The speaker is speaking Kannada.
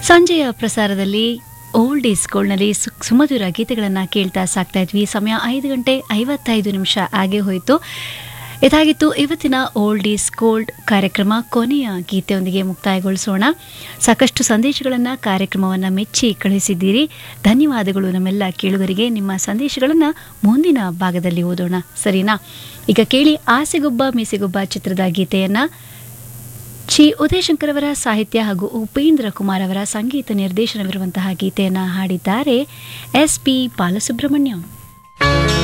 ಸಂಜೆಯ ಪ್ರಸಾರದಲ್ಲಿ ಓಲ್ಡ್ ಈಸ್ ಗೋಲ್ಡ್ನಲ್ಲಿ ಸು ಸುಮಧುರ ಗೀತೆಗಳನ್ನು ಕೇಳ್ತಾ ಸಾಕ್ತಾ ಇದ್ವಿ ಸಮಯ ಐದು ಗಂಟೆ ಐವತ್ತೈದು ನಿಮಿಷ ಆಗೇ ಹೋಯಿತು ಇದಾಗಿತ್ತು ಇವತ್ತಿನ ಓಲ್ಡ್ ಈಸ್ ಗೋಲ್ಡ್ ಕಾರ್ಯಕ್ರಮ ಕೊನೆಯ ಗೀತೆಯೊಂದಿಗೆ ಮುಕ್ತಾಯಗೊಳಿಸೋಣ ಸಾಕಷ್ಟು ಸಂದೇಶಗಳನ್ನು ಕಾರ್ಯಕ್ರಮವನ್ನು ಮೆಚ್ಚಿ ಕಳುಹಿಸಿದ್ದೀರಿ ಧನ್ಯವಾದಗಳು ನಮ್ಮೆಲ್ಲ ಕೇಳುಗರಿಗೆ ನಿಮ್ಮ ಸಂದೇಶಗಳನ್ನು ಮುಂದಿನ ಭಾಗದಲ್ಲಿ ಓದೋಣ ಸರಿನಾ ಈಗ ಕೇಳಿ ಆಸೆಗೊಬ್ಬ ಮೀಸೆಗೊಬ್ಬ ಚಿತ್ರದ ಗೀತೆಯನ್ನು ಶ್ರೀ ಉದಯಶಂಕರ್ ಅವರ ಸಾಹಿತ್ಯ ಹಾಗೂ ಉಪೇಂದ್ರ ಕುಮಾರ್ ಅವರ ಸಂಗೀತ ನಿರ್ದೇಶನವಿರುವಂತಹ ಗೀತೆಯನ್ನು ಹಾಡಿದ್ದಾರೆ ಎಸ್ ಪಿ ಬಾಲಸುಬ್ರಹ್ಮಣ್ಯಂ